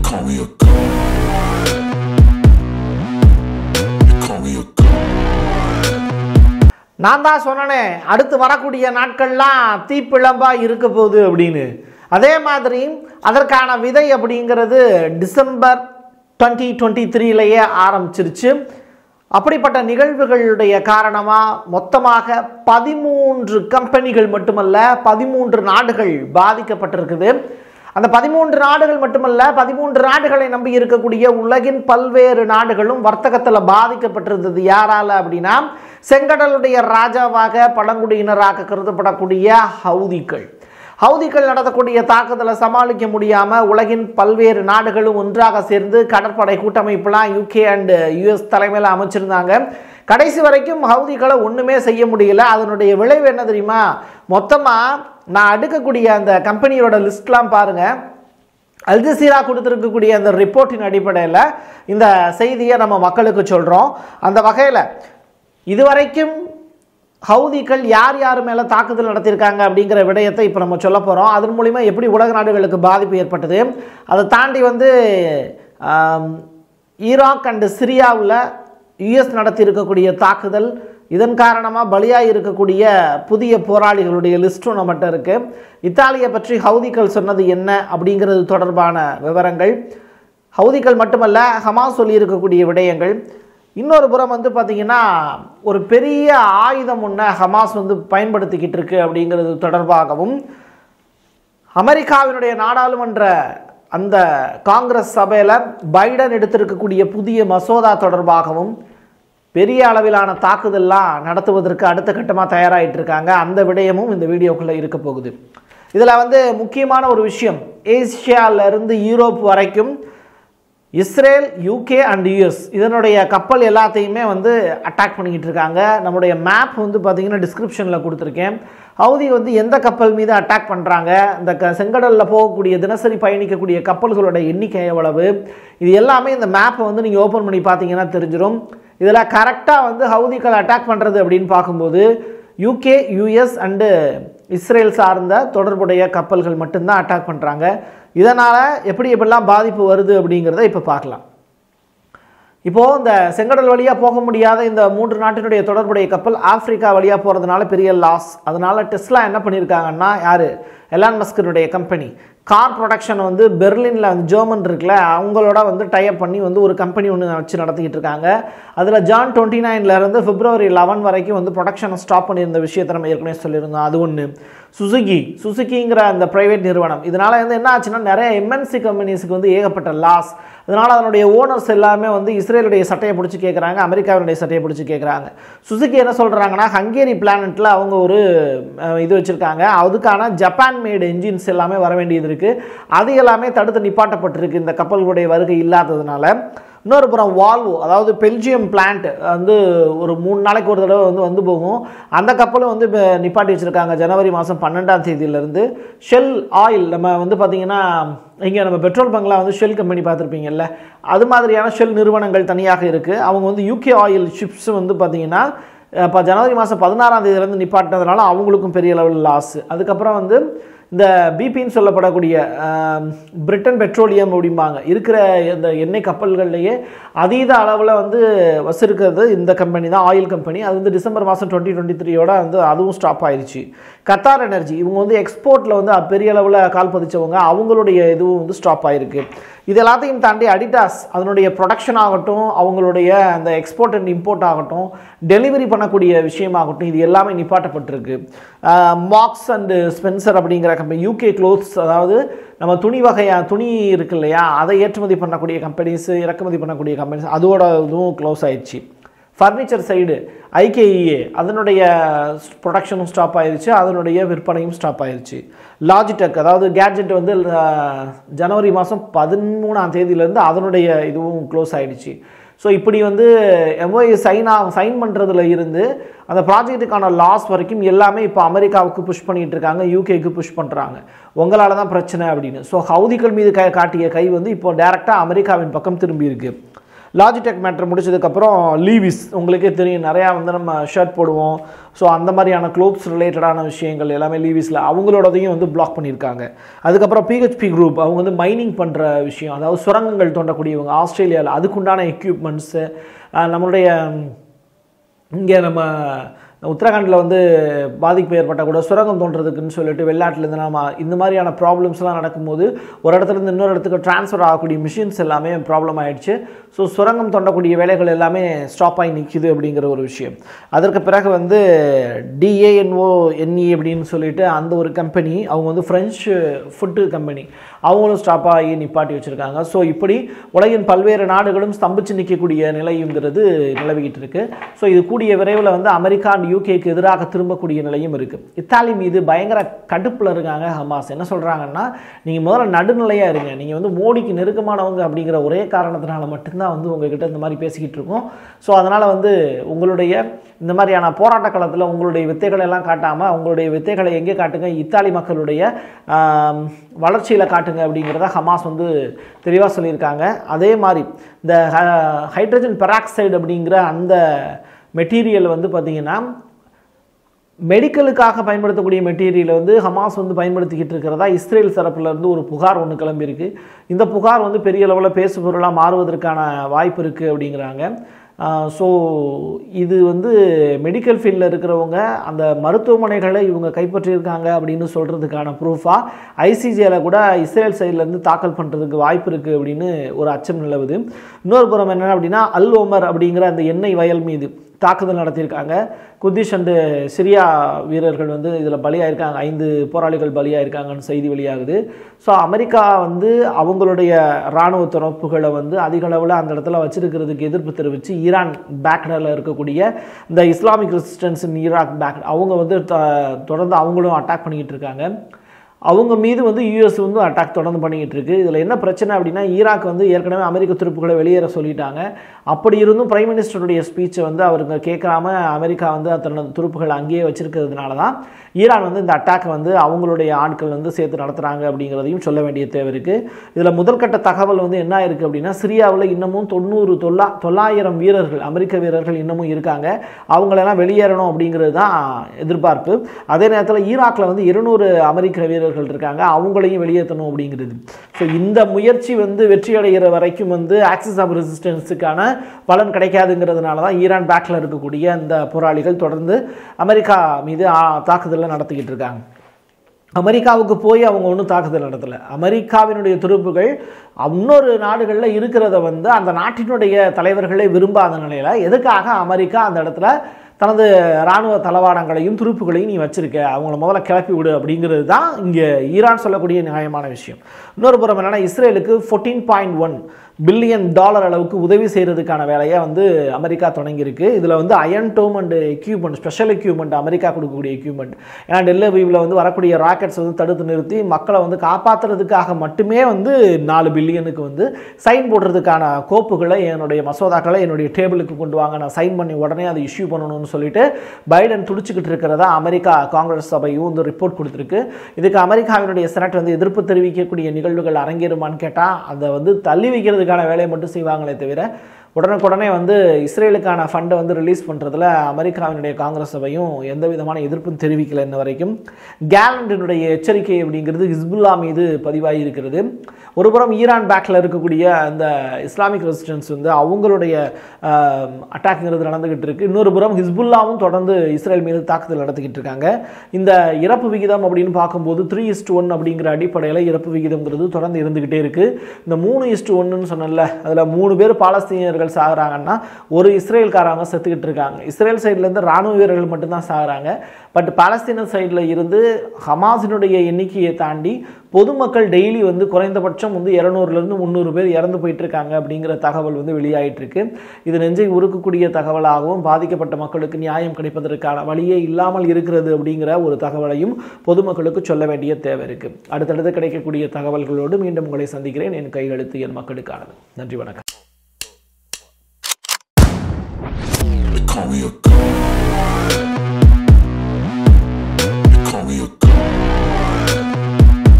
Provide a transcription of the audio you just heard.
call me a god. You call me a god. நான் தான் சொன்னனே அடுத்து வரக்கூடிய நாட்கள்லாம் தீப்பிழம்பா இருக்க போகுது அப்படின்னு அதே மாதிரி அதற்கான விதை அப்படிங்கிறது டிசம்பர் டுவெண்ட்டி டுவெண்ட்டி த்ரீலேயே ஆரம்பிச்சிருச்சு அப்படிப்பட்ட நிகழ்வுகளுடைய காரணமாக மொத்தமாக பதிமூன்று கம்பெனிகள் மட்டுமல்ல பதிமூன்று நாடுகள் பாதிக்கப்பட்டிருக்குது அந்த பதிமூன்று நாடுகள் மட்டுமல்ல பதிமூன்று நாடுகளை நம்பி இருக்கக்கூடிய உலகின் பல்வேறு நாடுகளும் வர்த்தகத்தில் பாதிக்கப்பட்டிருந்தது யாரால அப்படின்னா செங்கடலுடைய ராஜாவாக பழங்குடியினராக கருதப்படக்கூடிய ஹவுதிகள் ஹவுதிகள் நடத்தக்கூடிய தாக்குதலை சமாளிக்க முடியாமல் உலகின் பல்வேறு நாடுகளும் ஒன்றாக சேர்ந்து கடற்படை கூட்டமைப்புலாம் யூகே அண்டு யுஎஸ் தலைமையில் அமைச்சிருந்தாங்க கடைசி வரைக்கும் ஹவுதிகளை ஒன்றுமே செய்ய முடியல அதனுடைய விளைவு என்ன தெரியுமா மொத்தமாக நான் அடுக்கக்கூடிய அந்த கம்பெனியோட லிஸ்ட்லாம் பாருங்கள் அல்ஜசீரா கொடுத்துருக்கக்கூடிய அந்த ரிப்போர்ட்டின் அடிப்படையில் இந்த செய்தியை நம்ம மக்களுக்கு சொல்கிறோம் அந்த வகையில் இதுவரைக்கும் ஹவுதிகள் யார் யார் மேலே தாக்குதல் நடத்தியிருக்காங்க அப்படிங்கிற விடயத்தை இப்போ நம்ம சொல்ல போகிறோம் அதன் மூலிமா எப்படி உலக நாடுகளுக்கு பாதிப்பு ஏற்பட்டது அதை தாண்டி வந்து ஆம், ஈராக் அண்டு சிரியாவில் யுஎஸ் நடத்தியிருக்கக்கூடிய தாக்குதல் இதன் காரணமாக பலியாக இருக்கக்கூடிய புதிய போராளிகளுடைய லிஸ்ட்டும் நம்மகிட்ட இருக்குது இத்தாலியை பற்றி ஹவுதிகள் சொன்னது என்ன அப்படிங்கிறது தொடர்பான விவரங்கள் ஹவுதிகள் மட்டுமல்ல ஹமாஸ் சொல்லியிருக்கக்கூடிய விடயங்கள் இன்னொரு புறம் வந்து பார்த்திங்கன்னா ஒரு பெரிய ஆயுதம் ஒன்று ஹமாஸ் வந்து பயன்படுத்திக்கிட்டு இருக்கு அப்படிங்கிறது தொடர்பாகவும் அமெரிக்காவினுடைய நாடாளுமன்ற அந்த காங்கிரஸ் சபையில் பைடன் எடுத்திருக்கக்கூடிய புதிய மசோதா தொடர்பாகவும் பெரிய அளவிலான தாக்குதல்லாம் நடத்துவதற்கு அடுத்த கட்டமாக தயாராகிட்டு இருக்காங்க அந்த விடயமும் இந்த வீடியோக்குள்ளே இருக்க போகுது இதில் வந்து முக்கியமான ஒரு விஷயம் ஏசியால இருந்து யூரோப் வரைக்கும் இஸ்ரேல் யூகே அண்ட் யூஎஸ் இதனுடைய கப்பல் எல்லாத்தையுமே வந்து அட்டாக் பண்ணிக்கிட்டு இருக்காங்க நம்முடைய மேப் வந்து பார்த்தீங்கன்னா டிஸ்கிரிப்ஷனில் கொடுத்துருக்கேன் ஹவுதி வந்து எந்த கப்பல் மீது அட்டாக் பண்ணுறாங்க இந்த க செங்கடலில் போகக்கூடிய தினசரி பயணிக்கக்கூடிய கப்பல்களோட எண்ணிக்கை எவ்வளவு இது எல்லாமே இந்த மேப்பை வந்து நீங்கள் ஓப்பன் பண்ணி பார்த்தீங்கன்னா தெரிஞ்சிடும் இதில் கரெக்டாக வந்து ஹவுதிகள் அட்டாக் பண்ணுறது அப்படின்னு பார்க்கும்போது யூகே யூஎஸ் அண்டு இஸ்ரேல் சார்ந்த தொடர்புடைய கப்பல்கள் மட்டும்தான் அட்டாக் பண்ணுறாங்க இதனால் எப்படி எப்படிலாம் பாதிப்பு வருது அப்படிங்கிறத இப்போ பார்க்கலாம் இப்போது இந்த செங்கடல் வழியாக போக முடியாத இந்த மூன்று நாட்டினுடைய தொடர்புடைய கப்பல் ஆப்பிரிக்கா வழியாக போகிறதுனால பெரிய லாஸ் அதனால் டெஸ்லா என்ன பண்ணியிருக்காங்கன்னா யார் எலான் மஸ்கனுடைய கம்பெனி கார் ப்ரொடக்ஷன் வந்து பெர்லினில் வந்து ஜெர்மன் இருக்குல்ல அவங்களோட வந்து டைப் பண்ணி வந்து ஒரு கம்பெனி ஒன்று வச்சு நடத்திக்கிட்டு இருக்காங்க அதில் ஜான் டுவெண்ட்டி நைன்லேருந்து பிப்ரவரி லெவன் வரைக்கும் வந்து ப்ரொடக்ஷனை ஸ்டாப் பண்ணியிருந்த விஷயத்தை நம்ம ஏற்கனவே சொல்லியிருந்தோம் அது ஒன்று சுசுகி சுசுகிங்கிற அந்த ப்ரைவேட் நிறுவனம் இதனால் வந்து என்ன ஆச்சுன்னா நிறைய எம்என்சி கம்பெனிஸுக்கு வந்து ஏகப்பட்ட லாஸ் அதனால் அதனுடைய ஓனர்ஸ் எல்லாமே வந்து இஸ்ரேலுடைய சட்டையை பிடிச்சி கேட்குறாங்க அமெரிக்காவினுடைய சட்டையை பிடிச்சி கேட்குறாங்க சுசுகி என்ன சொல்கிறாங்கன்னா ஹங்கேரி பிளானட்டில் அவங்க ஒரு அஹ், இது வச்சுருக்காங்க அதுக்கான ஜப்பான் மேடு என்ஜின்ஸ் எல்லாமே வர வேண்டியது இருக்குது அது எல்லாமே தடுத்து நிப்பாட்டப்பட்டிருக்கு இந்த கப்பல்களுடைய வருகை இல்லாததுனால இன்னொரு புறம் வால்வோ அதாவது பெல்ஜியம் பிளான்ட் வந்து ஒரு மூணு நாளைக்கு ஒரு தடவை வந்து வந்து போகும் அந்த கப்பலும் வந்து இப்ப நிப்பாட்டி வச்சுருக்காங்க ஜனவரி மாதம் பன்னெண்டாம் தேதியிலேருந்து ஷெல் ஆயில் நம்ம வந்து பார்த்திங்கன்னா இங்கே நம்ம பெட்ரோல் பங்க்லாம் வந்து ஷெல் கம்பெனி பார்த்துருப்பீங்கல்ல அது மாதிரியான ஷெல் நிறுவனங்கள் தனியாக இருக்குது அவங்க வந்து யூகே ஆயில் ஷிப்ஸ் வந்து பார்த்திங்கன்னா இப்போ ஜனவரி மாதம் பதினாறாம் தேதியிலேருந்து நிப்பாட்டினதுனால அவங்களுக்கும் பெரிய லெவல் லாஸ் அதுக்கப்புறம் வந்து இந்த பிபின்னு சொல்லப்படக்கூடிய ஆம், பிரிட்டன் பெட்ரோலியம் அப்படிம்பாங்க இருக்கிற இந்த எண்ணெய் கப்பல்கள்லேயே அதீத அளவில் வந்து வச்சிருக்கிறது இந்த கம்பெனி தான் ஆயில் கம்பெனி அது வந்து டிசம்பர் மாதம் டுவெண்ட்டி டுவெண்ட்டி த்ரீயோட வந்து அதுவும் ஸ்டாப் ஆயிடுச்சு கத்தார் எனர்ஜி இவங்க வந்து எக்ஸ்போர்ட்டில் வந்து பெரிய அளவில் கால் பதிச்சவங்க அவங்களுடைய இதுவும் வந்து ஸ்டாப் ஆயிருக்கு இது எல்லாத்தையும் தாண்டி அடிடாஸ் அதனுடைய ப்ரொடக்ஷன் ஆகட்டும் அவங்களுடைய அந்த எக்ஸ்போர்ட் அண்ட் இம்போர்ட் ஆகட்டும் டெலிவரி பண்ணக்கூடிய விஷயமாகட்டும் இது எல்லாமே நிப்பாட்டப்பட்டிருக்கு மாக்ஸ் அண்டு ஸ்பென்சர் அப்படிங்கிற கம்பெனி யூகே க்ளோத்ஸ் அதாவது நம்ம துணி வகையாக துணி இருக்கு இல்லையா அதை ஏற்றுமதி பண்ணக்கூடிய கம்பெனிஸ் இறக்குமதி பண்ணக்கூடிய கம்பெனிஸ் அதோட இதுவும் க்ளோஸ் ஆயிடுச்சு ஃபர்னிச்சர் சைடு ஐகேஇஏ அதனுடைய ப்ரொடக்ஷனும் ஸ்டாப் ஆயிருச்சு அதனுடைய விற்பனையும் ஸ்டாப் ஆயிருச்சு லாஜிடெக் அதாவது கேட்ஜெட் வந்து அஹ், ஜனவரி மாதம் பதிமூணாம் தேதியிலேருந்து அதனுடைய இதுவும் க்ளோஸ் ஆயிடுச்சு ஸோ இப்படி வந்து எம்ஓஏ சைன் ஆ சைன் பண்ணுறதுல இருந்து அந்த ப்ராஜெக்ட்டுக்கான லாஸ் வரைக்கும் எல்லாமே இப்போ அமெரிக்காவுக்கு புஷ் பண்ணிட்டு இருக்காங்க யூகேக்கு புஷ் பண்ணுறாங்க உங்களால் தான் பிரச்சனை அப்படின்னு ஸோ ஹவுதிகள் மீது கை காட்டிய கை வந்து இப்போ டேரெக்டாக அமெரிக்காவின் பக்கம் திரும்பி இருக்கு லாஜிடெக் மேட்ரு முடிச்சதுக்கப்புறம் லீவிஸ் உங்களுக்கே தெரியும் நிறையா வந்து நம்ம ஷர்ட் போடுவோம் ஸோ அந்த மாதிரியான க்ளோத்ஸ் ரிலேட்டடான விஷயங்கள் எல்லாமே லீவிஸில் அவங்களோடதையும் வந்து பிளாக் பண்ணியிருக்காங்க அதுக்கப்புறம் பிஹெச்பி குரூப் அவங்க வந்து மைனிங் பண்ணுற விஷயம் அதாவது சுரங்கங்கள் தோண்டக்கூடியவங்க ஆஸ்திரேலியாவில் அதுக்குண்டான எக்யூப்மெண்ட்ஸு நம்மளுடைய இங்கே நம்ம உத்தரகாண்டில் வந்து பாதிப்பு ஏற்பட்டால் கூட சுரங்கம் தோன்றதுக்குன்னு சொல்லிட்டு வெளிநாட்டிலேருந்து நம்ம இந்த மாதிரியான ப்ராப்ளம்ஸ்லாம் நடக்கும்போது ஒரு இடத்துலேருந்து இன்னொரு இடத்துக்கு ட்ரான்ஸ்ஃபர் ஆகக்கூடிய மிஷின்ஸ் எல்லாமே ப்ராப்ளம் ஆயிடுச்சு ஸோ சுரங்கம் தோண்டக்கூடிய வேலைகள் எல்லாமே ஸ்டாப் ஆகி நிற்கிது அப்படிங்கிற ஒரு விஷயம் அதற்கு பிறகு வந்து டிஏஎன்ஓ என்இ அப்படின்னு சொல்லிட்டு அந்த ஒரு கம்பெனி அவங்க வந்து ஃப்ரெஞ்சு ஃபுட்டு கம்பெனி அவங்களும் ஸ்டாப் ஆகி நிப்பாட்டி வச்சுருக்காங்க ஸோ இப்படி உலகின் பல்வேறு நாடுகளும் ஸ்தம்பிச்சு நிற்கக்கூடிய நிலைங்கிறது நிலவிக்கிட்டு இருக்கு ஸோ இது கூடிய விரைவில் வந்து அமெரிக்கா அண்ட் யூகேக்கு எதிராக திரும்பக்கூடிய நிலையும் இருக்குது இத்தாலி மீது பயங்கர கடுப்பில் இருக்காங்க ஹமாஸ் என்ன சொல்கிறாங்கன்னா நீங்கள் முதல்ல நடுநிலையாக இருங்க நீங்கள் வந்து மோடிக்கு நெருக்கமானவங்க அப்படிங்கிற ஒரே காரணத்தினால மட்டும்தான் வந்து உங்ககிட்ட இந்த மாதிரி பேசிக்கிட்டு இருக்கோம் ஸோ அதனால் வந்து உங்களுடைய இந்த மாதிரியான போராட்ட காலத்தில் உங்களுடைய வித்தைகளை எல்லாம் காட்டாமல் உங்களுடைய வித்தைகளை எங்கே காட்டுங்க இத்தாலி மக்களுடைய ஆம், வளர்ச்சியில் காட்டுங்க அப்படிங்கிறத ஹமாஸ் வந்து தெளிவாக சொல்லியிருக்காங்க அதே மாதிரி இந்த ஹ- ஹைட்ரஜன் பெராக்சைடு அப்படிங்கிற அந்த மெட்டீரியல் வந்து பார்த்திங்கன்னா மெடிக்கலுக்காக பயன்படுத்தக்கூடிய மெட்டீரியலை வந்து ஹமாஸ் வந்து பயன்படுத்திக்கிட்டு இருக்கிறதா இஸ்ரேல் தரப்புல இருந்து ஒரு புகார் ஒன்று கிளம்பியிருக்கு இந்த புகார் வந்து பெரிய அளவில் பேசு பொருளாக மாறுவதற்கான வாய்ப்பு இருக்குது அப்படிங்கிறாங்க ஸோ இது வந்து மெடிக்கல் ஃபீல்டில் இருக்கிறவங்க அந்த மருத்துவமனைகளை இவங்க கைப்பற்றியிருக்காங்க அப்படின்னு சொல்கிறதுக்கான ப்ரூஃபாக ஐசிஜியில் கூட இஸ்ரேல் சைட்லேருந்து தாக்கல் பண்ணுறதுக்கு வாய்ப்பு இருக்குது அப்படின்னு ஒரு அச்சம் நிலவுது இன்னொரு புறம் என்ன அப்படின்னா அல் ஓமர் அப்படிங்கிற அந்த எண்ணெய் வயல் மீது தாக்குதல் நடத்தியிருக்காங்க குர்திஷ் அண்டு சிரியா வீரர்கள் வந்து இதில் பலியாயிருக்காங்க ஐந்து போராளிகள் பலியாயிருக்காங்கன்னு செய்தி வெளியாகுது ஸோ அமெரிக்கா வந்து அவங்களுடைய இராணுவ துறப்புகளை வந்து அதிக அளவில் அந்த இடத்துல வச்சிருக்கிறதுக்கு எதிர்ப்பு தெரிவித்து ஈரான் பேக்டரில் இருக்கக்கூடிய இந்த Islamic resistance in Iraq back அவங்க வந்து த- தொடர்ந்து அவங்களும் அட்டாக் பண்ணிக்கிட்டு இருக்காங்க அவங்க மீது வந்து யூஎஸ் வந்து அட்டாக் தொடர்ந்து பண்ணிக்கிட்டு இருக்கு இதில் என்ன பிரச்சனை அப்படின்னா ஈராக் வந்து ஏற்கனவே அமெரிக்க துருப்புகளை வெளியேற சொல்லிட்டாங்க அப்படி இருந்தும் பிரைம் மினிஸ்டருடைய ஸ்பீச்சை வந்து அவருங்க கேட்காம அமெரிக்கா வந்து தனது துருப்புகள் அங்கேயே வச்சிருக்கிறதுனால தான் ஈரான் வந்து இந்த அட்டாக்கை வந்து அவங்களுடைய ஆட்கள் வந்து சேர்த்து நடத்துகிறாங்க அப்படிங்கிறதையும் சொல்ல வேண்டிய தேவை இருக்குது இதில் முதல்கட்ட தகவல் வந்து என்ன இருக்குது அப்படின்னா சிரியாவில் இன்னமும் தொண்ணூறு தொள்ளா தொள்ளாயிரம் வீரர்கள் அமெரிக்க வீரர்கள் இன்னமும் இருக்காங்க அவங்களெல்லாம் வெளியேறணும் அப்படிங்கிறது தான் எதிர்பார்ப்பு அதே நேரத்தில் ஈராக்கில் வந்து இருநூறு அமெரிக்க வீரர்கள் இருக்காங்க அவங்களையும் வெளியேற்றணும் அப்படிங்கிறது ஸோ இந்த முயற்சி வந்து வெற்றி அடைகிற வரைக்கும் வந்து ஆக்சிஸ் ஆஃப் ரெசிஸ்டன்ஸுக்கான பலன் கிடைக்காதுங்கிறதுனால தான் ஈரான் பேக்கில் இருக்கக்கூடிய அந்த போராளிகள் தொடர்ந்து அமெரிக்கா மீது ஆ, தாக்குதலை நடத்திக்கிட்டு இருக்காங்க அமெரிக்காவுக்கு போய் அவங்க ஒன்றும் தாக்குதல் நடத்தலை அமெரிக்காவினுடைய துருப்புகள் இன்னொரு நாடுகளில் இருக்கிறத வந்து அந்த நாட்டினுடைய தலைவர்களே விரும்பாத நிலையில் எதுக்காக அமெரிக்கா அந்த இடத்துல தனது இராணுவ தளவாடங்களையும் துருப்புகளையும் நீ வச்சிருக்க அவங்கள முதல்ல கிளப்பி விடு அப்படிங்கிறது தான் இங்கே ஈரான் சொல்லக்கூடிய நியாயமான விஷயம் இன்னொரு புறம் என்னன்னா இஸ்ரேலுக்கு fourteen point one billion dollar அளவுக்கு உதவி செய்கிறதுக்கான வேலையை வந்து அமெரிக்கா தொடங்கியிருக்கு இதில் வந்து iron dome and equipment special equipment America கொடுக்கக்கூடிய எக்யூப்மெண்ட் ஏன்னா டெல்லவியில் வந்து வரக்கூடிய ராக்கெட்ஸ் வந்து தடுத்து நிறுத்தி மக்களை வந்து காப்பாற்றுறதுக்காக மட்டுமே வந்து நாலு பில்லியனுக்கு வந்து சைன் போடுறதுக்கான கோப்புகளை என்னுடைய மசோதாக்களை என்னுடைய டேபிளுக்கு கொண்டு வாங்க நான் சைன் பண்ணி உடனே அதை இஷ்யூ பண்ணணும்னு சொல்லிட்டு பைடன் துடிச்சுக்கிட்டு இருக்கிறதா அமெரிக்கா காங்கிரஸ் சபையும் வந்து ரிப்போர்ட் கொடுத்துருக்கு இதுக்கு அமெரிக்காவினுடைய செனட் வந்து எதிர்ப்பு தெரிவிக்கக்கூடிய நிகழ்வுகள் அரங்கேறுமான்னு கேட்டால் அதை வந்து தள்ளி வைக்கிறதுக்கான வேலையை மட்டும் செய்வாங்களே தவிர உடனுக்குடனே வந்து இஸ்ரேலுக்கான ஃபண்டை வந்து ரிலீஸ் பண்ணுறதுல அமெரிக்காவினுடைய காங்கிரஸ் சபையும் எந்த விதமான எதிர்ப்பும் தெரிவிக்கல இன்ன வரைக்கும் கேலண்டினுடைய எச்சரிக்கை அப்படிங்கிறது ஹிஸ்புல்லா மீது பதிவாகி இருக்கிறது ஒருபுறம் ஈரான் பேக்கில் இருக்கக்கூடிய அந்த இஸ்லாமிக் ரெசிஸ்டன்ஸ் வந்து அவங்களுடைய அட்டாக்ங்கிறது நடந்துகிட்டு இருக்கு இன்னொரு புறம் ஹிஸ்புல்லாவும் தொடர்ந்து இஸ்ரேல் மீது தாக்குதல் நடத்திக்கிட்டு இருக்காங்க இந்த இறப்பு விகிதம் அப்படின்னு பார்க்கும்போது த்ரீ இஸ்ட் ஒன் அப்படிங்கிற அடிப்படையில் இறப்பு விகிதம்ங்கிறது தொடர்ந்து இருந்துகிட்டே இருக்கு இந்த மூணு இஸ்ட் ஒன்றுன்னு சொன்னல அதில் மூணு பேர் பாலஸ்தீனியர்கள் சாகுறாங்கன்னா ஒரு இஸ்ரேல்காரங்க செத்துக்கிட்டு இருக்காங்க இஸ்ரேல் சைட்லேருந்து ராணுவ வீரர்கள் மட்டும்தான் சாகுறாங்க பட் பாலஸ்தீன சைடில் இருந்து ஹமாஸினுடைய எண்ணிக்கையை தாண்டி பொதுமக்கள் டெய்லி வந்து குறைந்தபட்சம் வந்து இரநூறுலேருந்து முந்நூறு பேர் இறந்து போயிட்டு இருக்காங்க அப்படிங்கிற தகவல் வந்து வெளியாயிட்டு இருக்கு இது நெஞ்சை உருக்கக்கூடிய தகவலாகவும் பாதிக்கப்பட்ட மக்களுக்கு நியாயம் கிடைப்பதற்கான வழியே இல்லாமல் இருக்கிறது அப்படிங்கிற ஒரு தகவலையும் பொதுமக்களுக்கு சொல்ல வேண்டிய தேவை இருக்கு அடுத்தடுத்து கிடைக்கக்கூடிய தகவல்களோடு மீண்டும் உங்களை சந்திக்கிறேன் என் கையெழுத்து என் மக்களுக்கானது நன்றி வணக்கம் They call me a